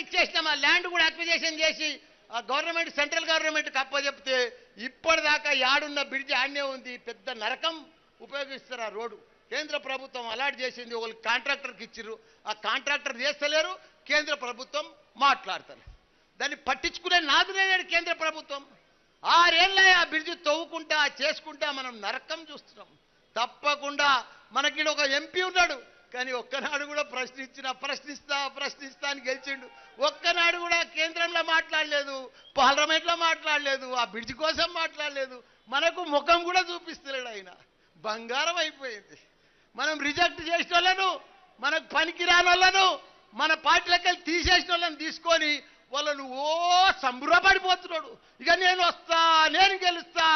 ఇచ్చేసినాం ఆ ల్యాండ్ కూడా అక్విజేషన్ చేసి ఆ గవర్నమెంట్ సెంట్రల్ గవర్నమెంట్కి అప్పచెప్తే ఇప్పటిదాకా యాడున్న బ్రిడ్జ్ ఆడనే ఉంది పెద్ద నరకం ఉపయోగిస్తారు ఆ రోడ్డు కేంద్ర ప్రభుత్వం అలాట్ చేసింది ఒకళ్ళు కాంట్రాక్టర్కి ఇచ్చిర్రు ఆ కాంట్రాక్టర్ చేస్తలేరు కేంద్ర ప్రభుత్వం మాట్లాడతారు దాన్ని పట్టించుకునే నాదులేనాడు కేంద్ర ప్రభుత్వం ఆరేళ్ళ ఆ బ్రిడ్జ్ తవ్వుకుంటా చేసుకుంటా మనం నరకం చూస్తున్నాం తప్పకుండా మనకి ఈడ ఒక ఎంపీ ఉన్నాడు కానీ ఒక్కనాడు కూడా ప్రశ్నించిన ప్రశ్నిస్తా ప్రశ్నిస్తా అని గెలిచిండు ఒక్కనాడు కూడా కేంద్రంలో మాట్లాడలేదు పార్లమెంట్లో మాట్లాడలేదు ఆ బ్రిడ్జ్ కోసం మాట్లాడలేదు మనకు ముఖం కూడా చూపిస్తలేడు ఆయన బంగారం అయిపోయింది మనం రిజెక్ట్ చేసిన వాళ్ళను మనకు పనికిరాని వాళ్ళను మన పార్టీలకి వెళ్ళి తీసేసిన వాళ్ళని తీసుకొని వాళ్ళను ఓ సంబరపడిపోతున్నాడు ఇక నేను వస్తా నేను గెలుస్తా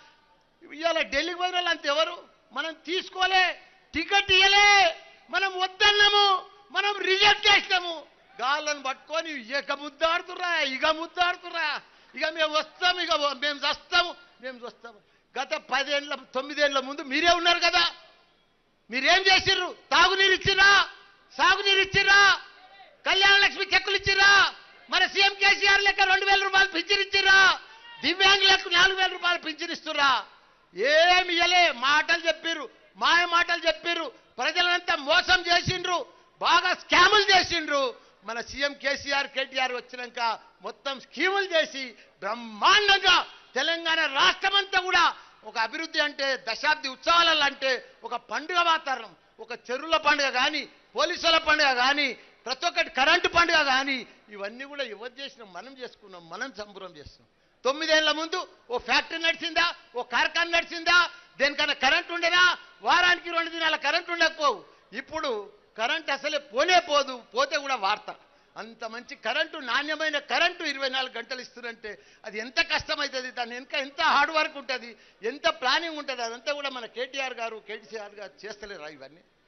ఇవాళ ఢిల్లీకి పోయిన వాళ్ళు అంత ఎవరు మనం తీసుకోలే టికెట్ ఇయ్యలే మనం వద్దన్నాము మనం రిజెక్ట్ చేసినాము గాళ్ళను పట్టుకొని ఇక ముద్దాడుతురా ఇక ముద్దాడుతురా ఇక మేము వస్తాము ఇక మేము వస్తాము మేము వస్తాము గత పదేళ్ళ తొమ్మిదేళ్ల ముందు మీరే ఉన్నారు కదా మీరేం చేసిర్రు తాగునీరు ఇచ్చిరా సాగునీరు ఇచ్చిరా కళ్యాణ లక్ష్మి చెక్కులు ఇచ్చిరా మన సీఎం కేసీఆర్ లెక్క రెండు వేల రూపాయలు పింఛన్ ఇచ్చిరా దివ్యాంగులకు నాలుగు వేల రూపాయలు పింఛన్ ఇస్తురా ఏమి ఇయ్యలే మాటలు చెప్పిర్రు మాయ మాటలు చెప్పిర్రు ప్రజలంతా మోసం చేసిండ్రు బాగా స్కాములు చేసిండ్రు మన సీఎం కేసీఆర్ కేటీఆర్ వచ్చినాక మొత్తం స్కీములు చేసి బ్రహ్మాండంగా తెలంగాణ రాష్ట్రమంతా కూడా ఒక అభివృద్ధి అంటే దశాబ్ది ఉత్సవాలలో అంటే ఒక పండుగ వాతావరణం ఒక చెరువుల పండుగ కానీ పోలీసుల పండుగ కానీ ప్రతి ఒక్కటి కరెంటు పండుగ కానీ ఇవన్నీ కూడా ఎవరు చేసినాం మనం చేసుకున్నాం మనం సంబరం చేస్తున్నాం తొమ్మిదేళ్ల ముందు ఓ ఫ్యాక్టరీ నడిచిందా ఓ కార్ఖాన నడిచిందా దేనికన్నా కరెంట్ ఉండేనా వారానికి రెండు దినాల కరెంట్ ఉండకపోవు ఇప్పుడు కరెంట్ అసలే పోనే పోదు పోతే కూడా వార్త అంత మంచి కరెంటు నాణ్యమైన కరెంటు ఇరవై నాలుగు గంటలు ఇస్తుందంటే అది ఎంత కష్టమవుతుంది దాని వెనుక ఎంత హార్డ్ వర్క్ ఉంటుంది ఎంత ప్లానింగ్ ఉంటుంది అదంతా కూడా మన కేటీఆర్ గారు కేటీఆర్ గారు చేస్తలేరా ఇవన్నీ